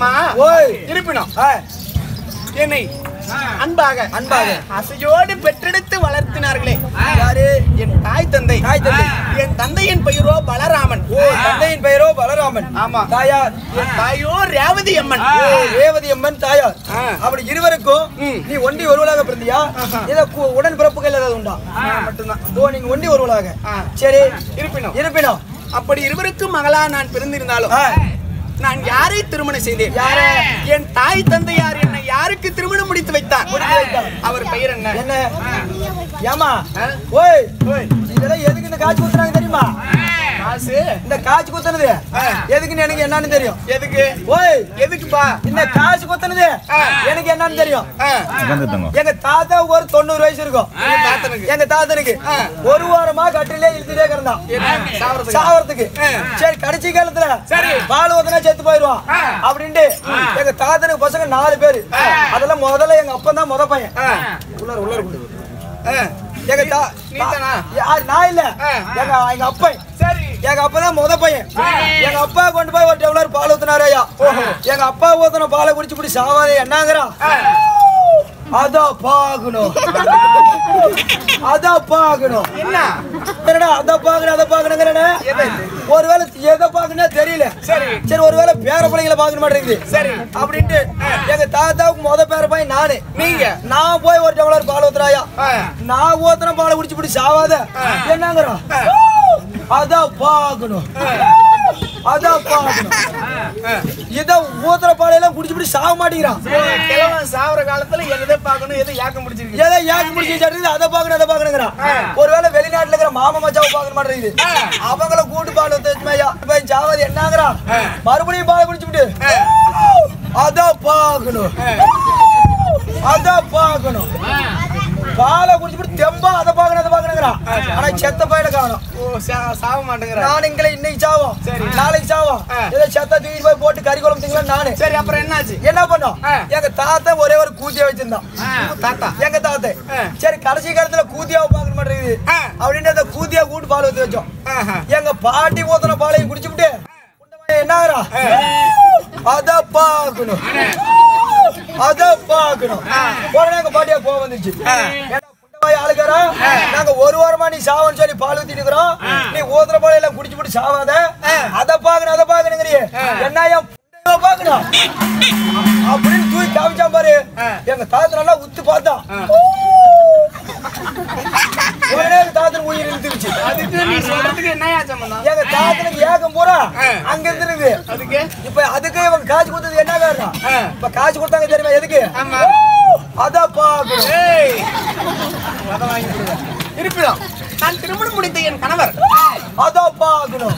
ஆமா ஓய் இருப்பினும் ஆ, என்னை அன்பாக அன்பாக. அசையோடு பெற்றெடுத்து வளர்த்தினார்களே யாரு என் தாய் தந்தை தாய் தந்தை. என் தந்தையின் பெயரோ பலராமன் ஓ தந்தையின் பெயரோ பலராமன் ஆமா. தாயார் என் தாயோ ரேவதி அம்மன் ஓ, ரேவதி அம்மன் தாயார் ஆ. அப்படி இருவருக்கும் ம். நீ ஒண்டி ஒருவளாக பிறந்தியா இத கு- உடன் பிறப்புகள் ஏதாவது உண்டா மட்டும்தான் ஓ நீங்க ஒண்டி ஒருவளாக ஆ. சரி இருப்பினும் இருப்பினும் அப்படி இருவருக்கும் மகளா நான் பிறந்திருந்தாலும் ஆ, நான் யாரை திருமணம் செய்தேன் யாரை? என் தாய் தந்தையார் என்னை யாருக்கு திருமணம் முடித்து வைத்தார் முடித்து வைத்தார். அவர் பெயர் என்ன என்ன ஏமா ஆ? ஓய் ஓய். இதெல்லாம் எதுக்கு இந்த காட்சி குத்துறாங்க தெரியுமா காசு இந்த காட்சி குத்துனது ஆ. எதுக்குன்னு எனக்கு என்னன்னு தெரியும் எதுக்கு ஓய் எதுக்குப்பா இந்த காசு குத்துனது ஆ. எனக்கு என்னன்னு தெரியும் ஆ, எங்க தாத்தாவுக்கு ஒரு தொண்ணூறு வயசு இருக்கும் எங்க தாத்தனுக்கு எங்க தாத்தனுக்கு ஆ. ஒரு வாரமா கட்டிலே இழுத்துட்டே கிடந்தான் என்ன? சாவறதுக்கு? சாவறதுக்கு ஆ. சரி கடைசி காலத்துல சரி. பால் ஊத்தினா செத்து போயிடுவான் ஆ. அப்படின்ட்டு எங்க தாத்தனுக்கு பசங்க நாலு பேரு அதெல்லாம் முதல்ல எங்க அப்பா தான் முத பையன் ஆ, உள்ளார உள்ளார கொண்டு வா. ஆ. எங்க தா நீதானா? யா- நான் இல்ல ஆ. எங்க எங்க அப்பன் சரி எங்க அப்பா தான் முத பையன் எங்க அப்பா கொண்டு போய் ஒரு டம்ளர் பால் ஊத்துனாரு ஐயா எங்க அப்பா ஊத்துன பாலை குடிச்சு குடி சாவாதே என்னங்கிறான் அதான் பாக்கணும் அதான் பாக்கணும் என்ன என்னடா அத பாக்கணும் அத பாக்கணுங்கிறனே ஒருவேளை எதை பாக்கணும் தெரியல சரி. சரி ஒருவேளை பேர பிள்ளைங்களை பாக்க மாட்டேங்குது சரி. அப்படின்ட்டு எங்க தாத்தாவுக்கு முத பேர பையன் நானு நீங்க நான் போய் ஒரு டம்ளர் பால் ஊத்துறாயா ஆ. நான் ஊத்துன பாலை குடிச்சு இப்படி சாவாத என்னங்கிறான் அதான் பாக்கணும் அதான் பாக்கணும் இத ஊத்துற பாலையெல்லாம் குடிச்சு இப்படி சாக மாட்டேங்கிறான் கிழவன் சாவற காலத்துல எதை பார்க்கணும் எதை யாக்க முடிச்சிருக்கு ஏதோ ஏக்கு முடிச்சு வச்சிருக்கு அதை பாக்கணும் அதை பாக்கணுங்கிறான் ஒருவேளை வெளிநாட்டுல இருக்கிற மாமா மச்சாவை பாக்க மாட்டேங்குது அவங்கள கூட்டு பால் ஊத்த வச்சுமையா பையன் சாவது என்னங்கிறான் மறுபடியும் பால் குடிச்சுட்டு அதான் பாக்கணும் அதான் பாக்கணும் பாலை குடிச்சுட்டு தெம்பா அதை பாக்கணும் அதை பாக்கணுங்கிறான் ஆனா செத்த பையில காணும் ஓ சா- சாவ மாட்டேங்கிற நானுங்களே இன்னைக்கு சாவோம் சரி. நாளைக்கு சாவோம் ஆ. ஏதோ செத்த தூக்கிட்டு போய் போட்டு கறி குழம்பு திங்கலாம் நானு சரி அப்புறம் என்னாச்சு என்ன பண்ணோம் ஆ. எங்க தாத்தா ஒரே ஒரு கூத்தியா வச்சிருந்தான் தாத்தா எங்க தாத்தா ஆ. சரி கடைசி காலத்துல கூத்தியாவை பார்க்க மாட்டேங்குது ஆ. அப்படின்னு அந்த கூத்தியா கூட்டு பால் ஊத்தி வச்சோம் ஆஹா. எங்க பாட்டி ஊத்துன பாலையும் குடிச்சுட்டு என்னங்கிறா அத பாக்கணும் அத பாக்கணும் உடனே எங்க பாட்டியா கோவம் வந்துச்சு ஏன்னா, புண்டவாய் ஆளுக்காரா நாங்க ஒரு வாரமா நீ சாவன்னு சொல்லி பால் ஊத்திட்டு இருக்கிறோம் நீ ஊத்துற பாலை எல்லாம் குடிச்சு குடி சாவாத அத பாக்கணும் அத பாக்கணுங்கிறியே என்ன என் புண்டையவ பாக்கணும் அப்படின்னு தூக்கி காமிச்சான் பாரு எங்க தாத்தா நல்லா உத்து பார்த்தான் உடனே எங்க தாத்தன் உயிர் இழுத்துருச்சு அதுக்கு நீ சொல்றதுக்கு என்னையா சம்பந்தம் எங்க தாத்தனுக்கு ஏகம் பூரா அங்க இருந்துருது அதுக்கு இப்ப அதுக்கு இவங்க காசு கொடுத்தது என்ன காரணம் இப்ப காசு கொடுத்தாங்க தெரியுமா எதுக்கு ஆமா அதான் பாக்கணும் ஏய் அதை வாங்கி கொடுங்க இருப்பிடம் நான் திருமணம் முடித்த என் கணவர் அதான் பாக்கணும்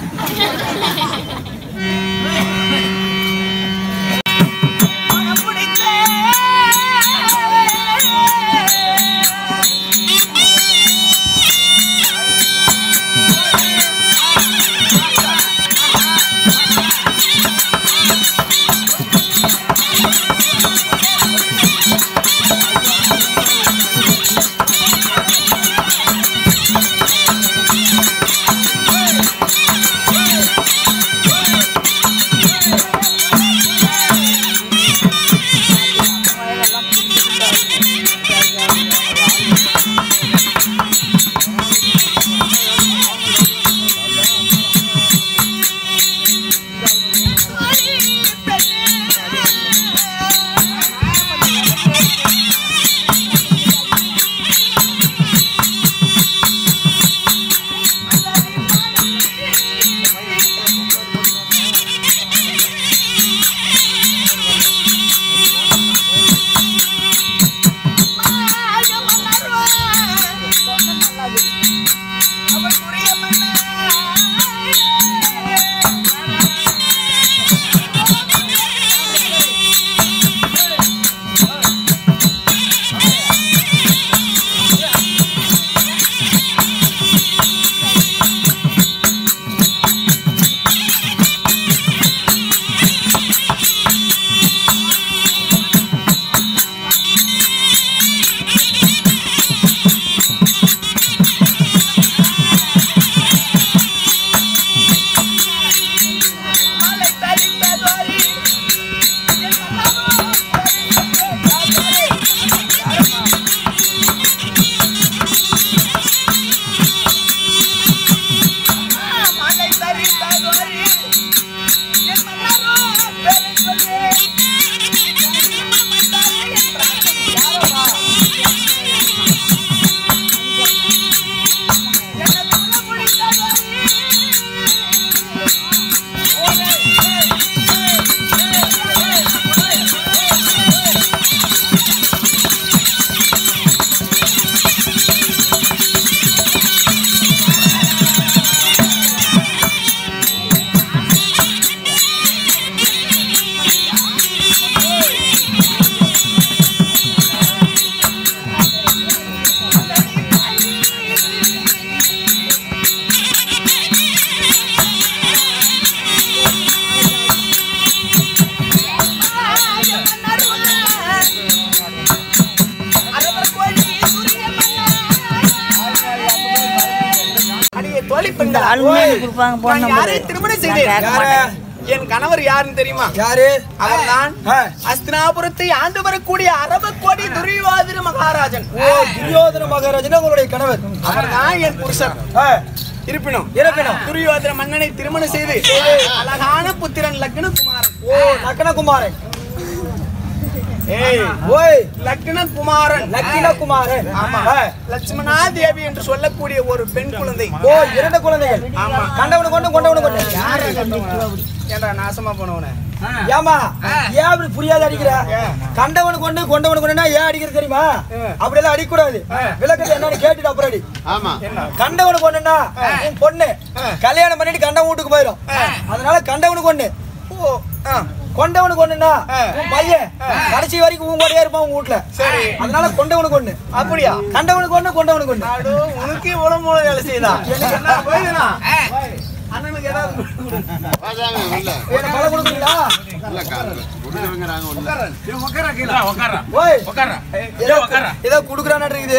பெண்கள் அலுமினியம் கொடுப்பாங்க, போன நான் யாரை நம்பரு. திருமணம் நான் செய்தேன் கேட்க யாரு? மாட்டேன். என் கணவர் யாருன்னு தெரியுமா யாரு அவர்தான் ஆ. அஸ்தினாபுரத்தை ஆண்டு வரக்கூடிய அரபக்கோடி துரிவாதிர மகாராஜன் ஓ துரியோதன மகாராஜன் உங்களுடைய கணவர் அவர்தான் என் புருஷன் ஆ, இருப்பினும் இருப்பினும் துரியோதன மன்னனை திருமணம் செய்து அழகான புத்திரன் லக்ன குமாரன் ஓ நக்கனகுமாரன் ஏய் ஓய் லக்ன குமாரன் லக்கினகுமாரன் ஆமா ஆ, லட்சுமணா தேவி என்று சொல்லக்கூடிய ஒரு பெண் குழந்தை ஓ இரண்டு குழந்தைகள் ஆமா. கண்டவனு கொண்டு கொண்டவனு கொண்டு ஏன்டா நாசமா போனவன ஏமா ஏன் அப்படி புரியாத அடிக்கிற கண்டவனு கொண்டு கொண்டவனு கொண்டுனா ஏன் அடிக்கிறது தெரியுமா அப்படி எல்லாம் அடிக்க கூடாது விளக்கத்தை என்னன்னு கேட்டுட்டு அப்புறம் அடி ஆமா கண்டவனு கொண்டுனா உன் பொண்ணு கல்யாணம் பண்ணிட்டு கண்டவன் வீட்டுக்கு போயிடும் அதனால கண்டவனு கொண்டு ஓ ஆ, கொண்டவனு கொண்டுனா உன் பையன் கடைசி வரைக்கும் உன் கூடயே இருப்பான் உன் வீட்டுல சரி அதனால கொண்டவனு கொண்டு அப்படியா கண்டவனு கொண்டு கொண்டவனு கொண்டு அடோ உனக்கு இவ்வளவு மூளை வேலை செய்யுதா எனக்கு என்ன போயிடுனா அண்ணனுக்கு ஏதாவது வாசாமி உள்ள வேற பழம் கொடுக்குறீங்களா இல்ல காரணம் கொடுக்குறவங்கிறாங்க உள்ள ஓய் ஏதோ ஏதோ குடுக்குறான்னு இருக்குது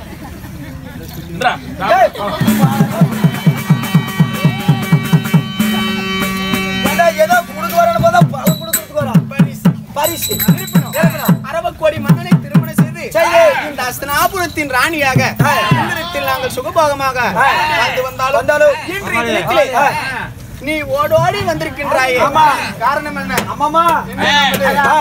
ஏய். ஏண்டா, ஏதோ குடுக்க வரான்னு பார்த்தா பழம் கொடுக்கறதுக்கு வரா. பரிசு இருக்கணும். அரபக்கோடி மன்னனை திருமணம் செய்து சரி. இந்த அஸ்தனாபுரத்தின் ராணியாக இந்திரத்தில் நாங்கள் சுகபோகமாக வாழ்ந்து வந்தாலும் வந்தாலும் இன்றைய தினத்திலே ஆ. நீ ஓடோடி வந்திருக்கின்றாயே ஆமா. காரணம் என்ன ஆமாமா ஆ,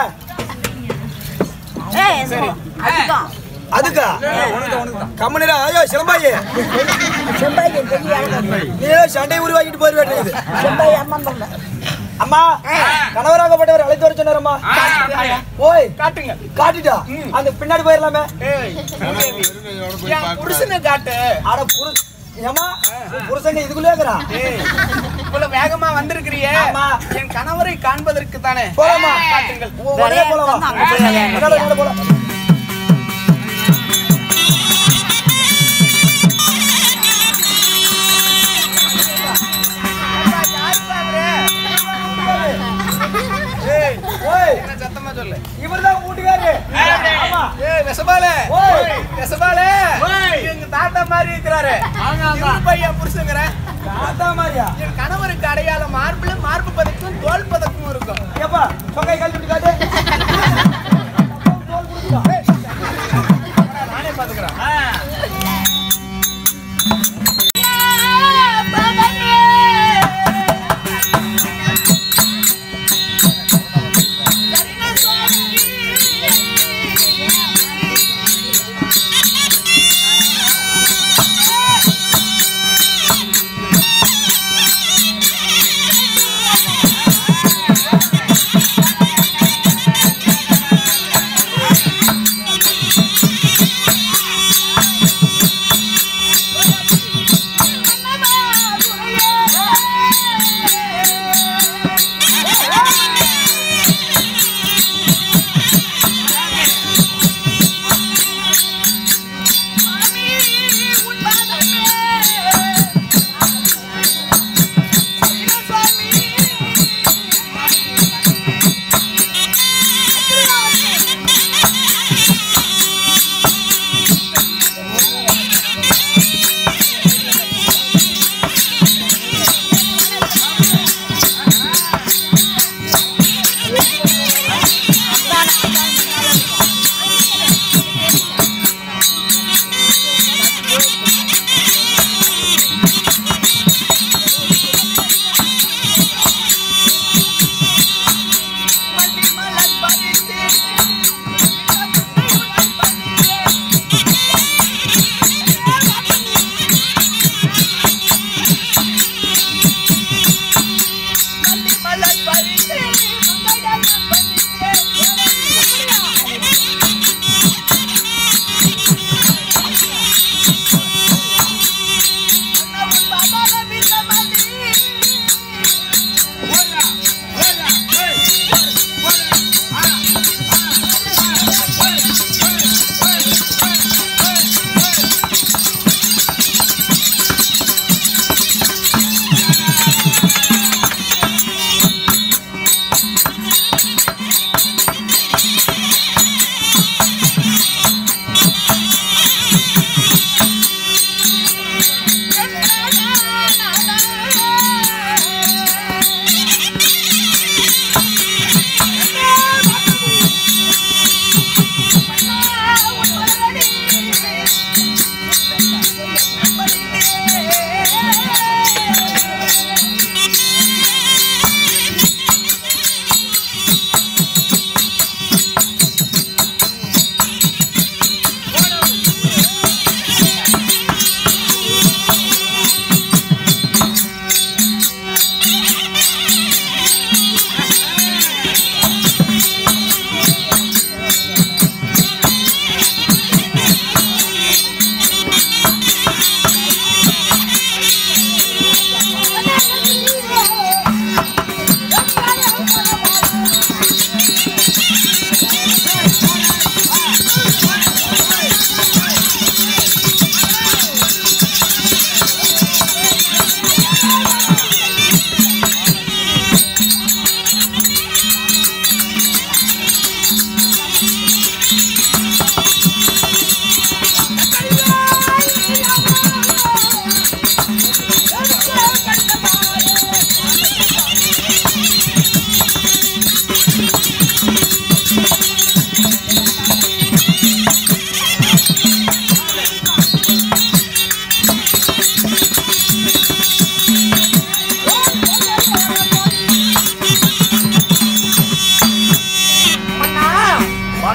ஏய், அதுதான். அதுக்கா கம்மனிடா ஐயோ சிலம்பாயி செம்பாய்க்கு பெரிய ஆளு. நீ ஏதோ சண்டை உருவாக்கிட்டு போயிட வேண்டியது செம்பாய் அம்மா பண்ணல. அம்மா கணவராகப்பட்டவர் அழைத்து வர சொன்னாரம்மா ஓய் காட்டுங்க காட்டிட்டா அந்த பின்னாடி போயிடலாமே ஏய், மூதேவி. என் புருஷனை காட்டு அட புரு ஏமா புருஷங்க இதுக்குள்ளே இருக்கிறான் ஏய், இவ்வளவு வேகமா வந்திருக்கிறியே ஆமா. என் கணவரை காண்பதற்கு தானே போலாமா காட்டுங்கள் ஓ, உடனே போலாமா அங்க போய் விளையாடுங்க. உடனே, உடனே போலாம் யாருப்பா அவரு? ஏய், ஓய் என்ன சத்தமா சொல்லு இவர்தான் வீட்டுக்காரு ஆமா ஏய் வெசபாலே ஓய். வெசபாலே எங்க தாத்தா மாதிரி இருக்கிறாரு இவரு பையன் புருஷங்கிற தாத்தா மாதிரியா என் கணவருக்கு அடையாளம் மார்பிள் மார்பு பதக்கும் தோல் பதக்கும் இருக்கும் ஏப்பா சொங்கை கழட்டி விட்டு காட்டு தோல் கொடுத்துடா. நானே பாத்துக்கிறேன் Thank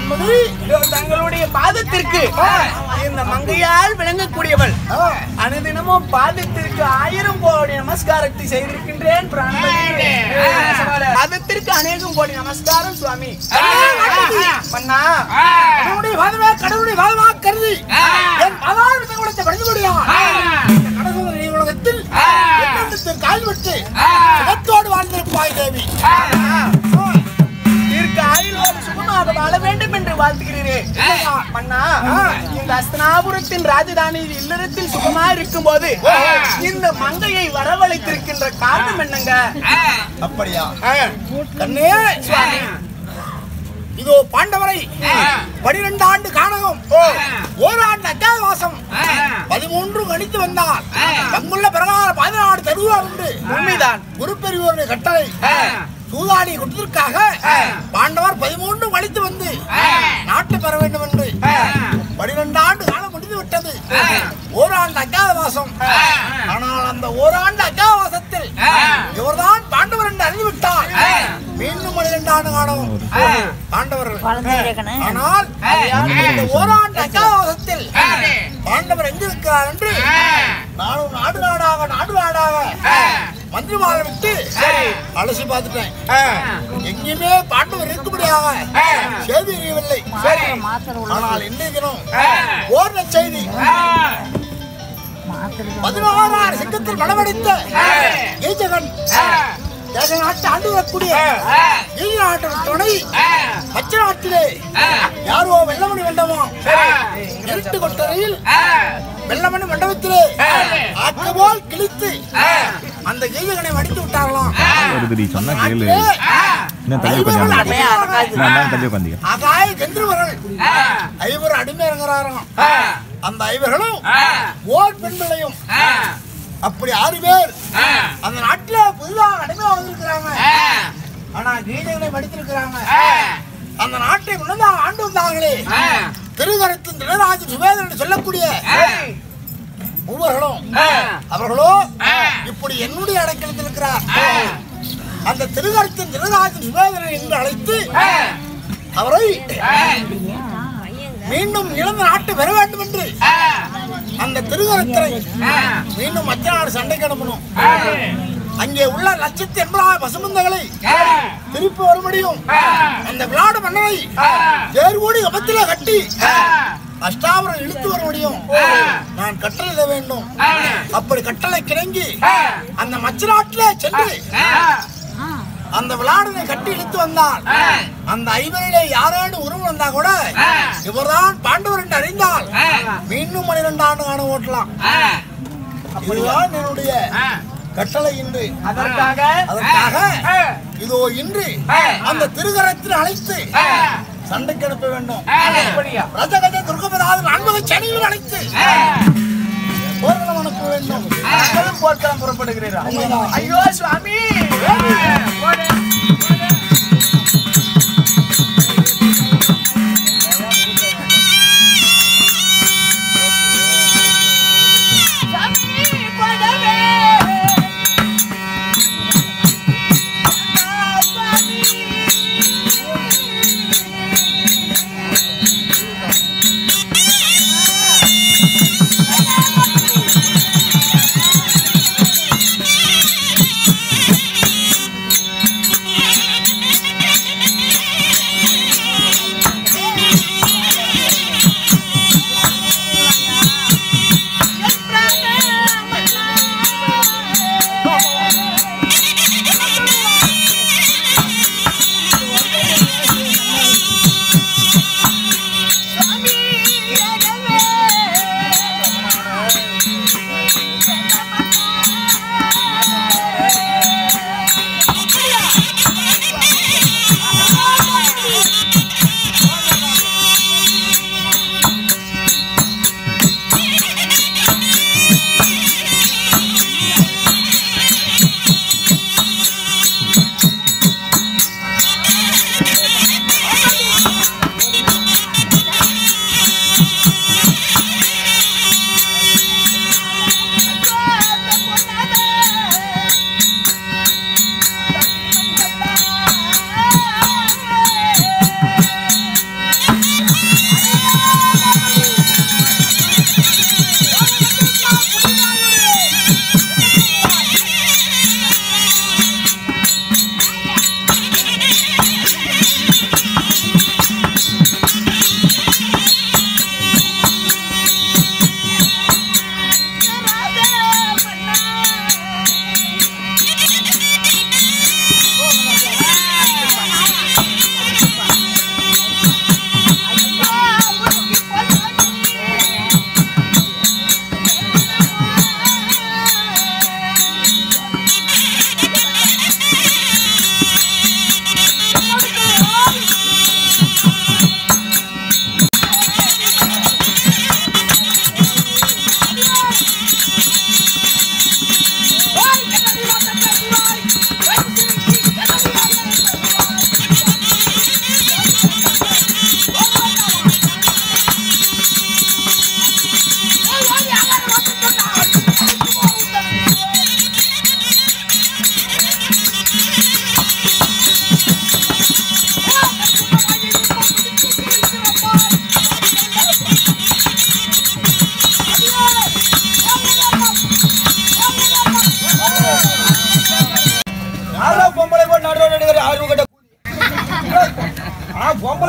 என்பது இதோ தங்களுடைய பாதத்திற்கு இந்த மங்கையால் விளங்கக்கூடியவள் அனுதினமும் பாதத்திற்கு ஆயிரம் கோடி நமஸ்காரத்தை செய்திருக்கின்றேன் பிராணபதி. பாதத்திற்கு அநேகம் கோடி நமஸ்காரம் சுவாமி மன்னா கடவுளுடைய வாதமே கடவுளுடைய வாதமாக கருதி என் மகான் உலகத்தை படித்து முடியாது கடவுளுடைய உலகத்தில் எண்ணெடுத்து கால் விட்டு சுகத்தோடு வாழ்ந்திருப்பாய் தேவி தீர்க்க ஆயுளோடு சுகமாக வாழ வேண்டும் என்று வாழ்த்துகிறீரே மன்னா இந்த அஸ்தனாபுரத்தின் ராஜதானி இல்லறத்தில் சுகமா இருக்கும் போது இந்த மங்கையை வரவழைத்திருக்கின்ற காரணம் என்னங்க அப்படியா கண்ணே சுவாமி இதோ பாண்டவரை பனிரெண்டு ஆண்டு காணகம் ஓராண்டு அஜாதவாசம் பதிமூன்று கணித்து வந்தார் தங்குள்ள பிரகார பதினாறு தருவார் உண்டு உண்மைதான் குரு பெரியவருடைய கட்டளை சூதாடி கொடுத்ததற்காக பாண்டவர் பதிமூன்று கழித்து வந்து நாட்டு பெற வேண்டும் என்று பனிரெண்டு ஆண்டு காலம் முடிந்து விட்டது ஓராண்டு அஜாதவாசம் ஆனால் அந்த ஓராண்டு அஜாதவாசத்தில் இவர்தான் பாண்டவர் என்று அறிந்துவிட்டார் மீண்டும் பனிரெண்டு ஆண்டு காலம் பாண்டவர்கள் குழந்தைகளுக்கு ஆனால் இந்த ஓராண்டு அஜாதவாசத்தில் பாண்டவர் எங்க இருக்கிறார் என்று நானும் நாடு நாடாக நாடு நாடாக மந்திரிமாரை விட்டு அலசி பார்த்துட்டேன் எங்கேயுமே பாண்டவர் இருக்கும்படியாக செய்தி அறியவில்லை மாத்திரை உள்ள ஆனால் இன்றைய தினம் ஓர்ண செய்தி மாத்திரை பதினாறாறு சிங்கத்தில் மனமடைத்த ஈஜகன் தேச நாட்டு ஆண்டு வரக்கூடிய ஈழ நாட்டின் துணை பச்சை நாட்டிலே யாரோ வெள்ளமணி வெண்டமோ இருட்டு கொட்டரையில் வெள்ளமணி மண்டபத்திலே ஆக்கு போல் கிழித்து அந்த ஈஜகனை வடித்து விட்டார்களாம் வருதுடி சொன்னா கேளு நாட்டிலே இன்னும் தள்ளி ஐவர்கள் உட்காந்து அடிமையாக- நான் தள்ளி உட்காந்து ஆகாய கெந்திரவர்கள் ஐவர் அடிமை இறங்குறாராம் அந்த ஐவர்களும் ஓர் பெண் பிள்ளையும் அப்படி ஆறு பேர் அந்த நாட்டுல புதிதாக அடிமையா வந்திருக்கிறாங்க ஆனா கீதைகளை படித்திருக்கிறாங்க அந்த நாட்டை முன்னதாக ஆண்டு வந்தாங்களே திருகரத்தின் தினராஜ சுவேதன் என்று சொல்லக்கூடிய மூவர்களும் அவர்களோ இப்படி என்னுடைய அடைக்கலத்தில் இருக்கிறார் அந்த திருகரத்தின் தினராஜன் சுவேதனை என்று அழைத்து அவரை மீண்டும் இழந்த நாட்டு பெற வேண்டும் என்று அந்த திருகரத்தினை மீண்டும் மற்ற நாடு சண்டைக்கு அனுப்பணும் அங்கே உள்ள லட்சத்தி எண்பதாயிரம் பசுமந்தங்களை திருப்பி வரும்படியும் அந்த விளையாடு மன்னரை தேர்வூடி கபத்தில கட்டி அஷ்டாவரம் இழுத்து வர முடியும் நான் கட்டளையிட வேண்டும் அப்படி கட்டளை கிணங்கி அந்த மச்ச நாட்டிலே சென்று அந்த விளையாடனை கட்டி இழுத்து வந்தால் அந்த ஐவரிலே யாராண்டு உருவம் வந்தா கூட இவர்தான் பாண்டவர் என்று அறிந்தால் மீண்டும் பனிரெண்டு ஆண்டு காண ஓட்டலாம் இதுதான் என்னுடைய கட்டளை இன்று அதற்காக அதற்காக இதோ இன்று அந்த திருகரத்தில் அழைத்து சண்டைக்கு அனுப்ப வேண்டும் அப்படியா? ரஜகஜ துர்கபதாது நான்கு சனியில் அழைத்து போர்க்களம் அனுப்ப வேண்டும் மக்களும் போர்க்களம் புறப்படுகிறீரா உண்மைதான். ஐயோ சுவாமி போடு. சாமி, போடவே. Thank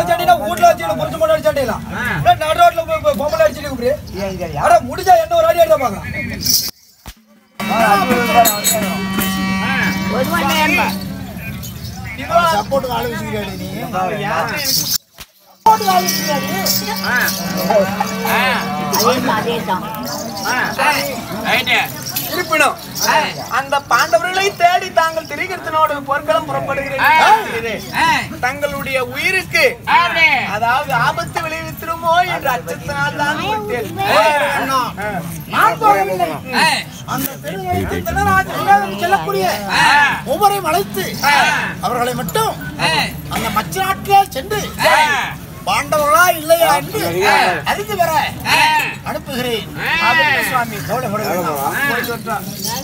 சண்டைனா வீட்டுல வச்சு புரிஞ்சு கொண்டாடி சண்டைலாம் நடு ரோட்ல போய் போய் பொம்பளை அடிச்சுட்டு கூப்பிடு அட முடிஞ்சா என்ன ஒரு அடி அடிச்சா பாக்கலாம் ஒரு மணி நேரம் சப்போர்ட் ஆளு வச்சுக்கிறாடி நீ அதே தான் இருப்பினும் அந்த பாண்டவர்களை தேடி தாங்கள் திரிகர்த்தனோடு போர்க்களம் புறப்படுகிறேன் தங்களுடைய உயிருக்கு அதாவது ஆபத்து விளைவித்திருமோ என்ற அச்சத்தினால் தான் விட்டேன். நான் போகவில்லை அந்த திருநெல்வேலி திருநாட்டில் செல்லக்கூடிய ஒவ்வொரையும் அழைத்து அவர்களை மட்டும் அந்த மச்ச நாட்டிலே சென்று பாண்டவர்களா இல்லையா என்று அறிந்து வர அனுப்புகிறேன் ஆகட்டும் சுவாமி போயிட்டு வரட்டும்.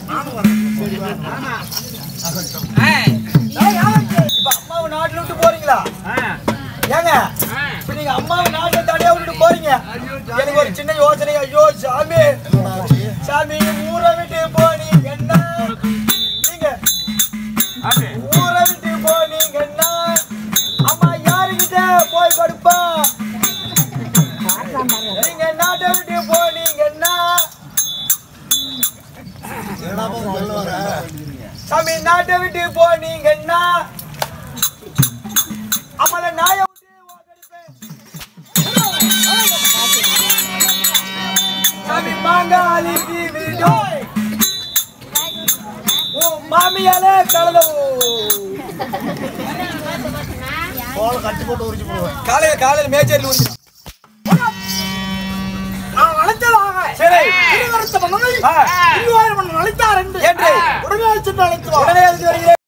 இப்ப அம்மாவை நாட்டுல விட்டு போறீங்களா ஏங்க இப்ப நீங்க அம்மாவை நாட்டுல தனியா விட்டுட்டு போறீங்க எனக்கு ஒரு சின்ன யோசனை ஐயோ சாமி சாமி ஊரை விட்டு போனீங்கன்னா நீங்க ஊரை விட்டு போனீங்கன்னா அம்மா யாருக்கிட்ட போய் கொடுப்பா நீங்க நாட்டை விட்டு போனீங்கன்னா சாமி நாட்டை விட்டு போனீங்கன்னா அம்மல நாய விட்டு வாக்கடிப்பேன். சாமி மாங்காலிக்கு விடும் உன் மாமியாலே கலந்தவோ தோலை கட்டி போட்டு உரிச்சு போடுவேன் காலையில காலையில மேச்சேரியில் உரிச்சு நான் அழைத்ததாக சரி. திருவரத்த மன்னனை ஆ. திருவாரூர் மன்னன் அழைத்தார் என்று என்று உடனே சென்று அழைத்து வா உடனே அதுக்கு வருகிறேன்